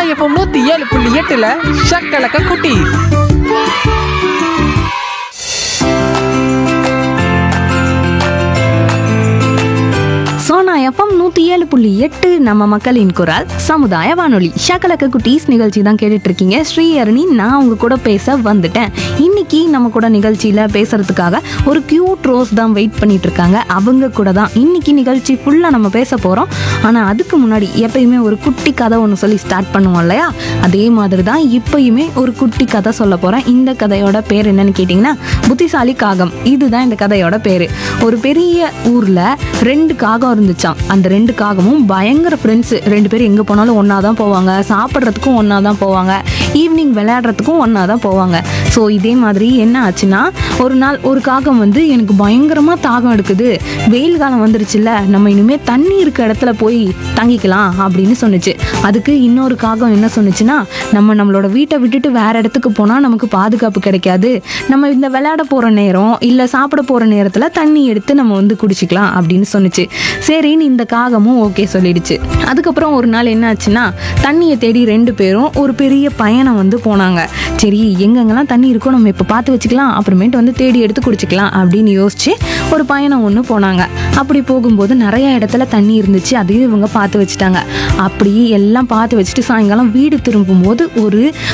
FM நூத்தி ஏழு புள்ளி எட்டுல ஷக்கலக்க குட்டி சோனா எஃப்எம் நூற்றி ஏழு புள்ளி எட்டு நம்ம மக்களின் குரல் சமுதாய வானொலி ஷக்கலக்க குட்டீஸ் நிகழ்ச்சி தான் கேட்டுட்டு இருக்கீங்க ஸ்ரீ அருணி நான் உங்க கூட பேச வந்துட்டேன் இன்னைக்கு நம்ம கூட நிகழ்ச்சியில் பேசுறதுக்காக ஒரு கியூட் ரோஸ் தான் வெயிட் பண்ணிட்டு இருக்காங்க அவங்க கூட தான் இன்னைக்கு நிகழ்ச்சி ஃபுல்லாக நம்ம பேச போகிறோம் ஆனால் அதுக்கு முன்னாடி எப்பயுமே ஒரு குட்டி கதை ஒன்று சொல்லி ஸ்டார்ட் பண்ணுவோம் இல்லையா அதே மாதிரி தான் இப்பயுமே ஒரு குட்டி கதை சொல்ல போகிறேன் இந்த கதையோட பேர் என்னன்னு கேட்டிங்கன்னா புத்திசாலி காகம் இதுதான் இந்த கதையோட பேர் ஒரு பெரிய ஊரில் ரெண்டு காகம் இருந்துச்சாம் அந்த ரெண்டு காகமும் பயங்கர ஃப்ரெண்ட்ஸு ரெண்டு பேரும் எங்கே போனாலும் ஒன்றா தான் போவாங்க சாப்பிட்றதுக்கும் ஒன்றா தான் போவாங்க ஈவினிங் விளையாடுறதுக்கும் ஒன்றா தான் போவாங்க ஸோ இதே மாதிரி என்ன ஆச்சுன்னா ஒரு நாள் ஒரு காகம் வந்து எனக்கு பயங்கரமாக தாகம் எடுக்குது வெயில் காலம் வந்துருச்சுல்ல நம்ம இனிமேல் தண்ணி இருக்க இடத்துல போய் தங்கிக்கலாம் அப்படின்னு சொன்னுச்சு அதுக்கு இன்னொரு காகம் என்ன சொன்னுச்சுன்னா நம்ம நம்மளோட வீட்டை விட்டுட்டு வேற இடத்துக்கு போனால் நமக்கு பாதுகாப்பு கிடைக்காது நம்ம இந்த விளையாட போகிற நேரம் இல்லை சாப்பிட போகிற நேரத்தில் தண்ணி எடுத்து நம்ம வந்து குடிச்சிக்கலாம் அப்படின்னு சொன்னுச்சு சரின்னு இந்த காகமும் ஓகே சொல்லிடுச்சு அதுக்கப்புறம் ஒரு நாள் என்ன ஆச்சுன்னா தண்ணியை தேடி ரெண்டு பேரும் ஒரு பெரிய பயணம் வந்து போனாங்க சரி எங்கெங்கெல்லாம் தண்ணி இருக்கோ நம்ம இப்போ பார்த்து வச்சுக்கலாம் அப்புறமேட்டு வந்து தேடி எடுத்து குடிச்சிக்கலாம் அப்படின்னு யோசிச்சு ஒரு பயணம் ஒன்று போனாங்க அப்படி போகும்போது நிறைய இடத்துல தண்ணி இருந்துச்சு அதையும் இவங்க பார்த்து வச்சுட்டாங்க அப்படி எல்லாம் பார்த்து வச்சுட்டு சாயங்காலம் வீடு திரும்பும்போது ஒரு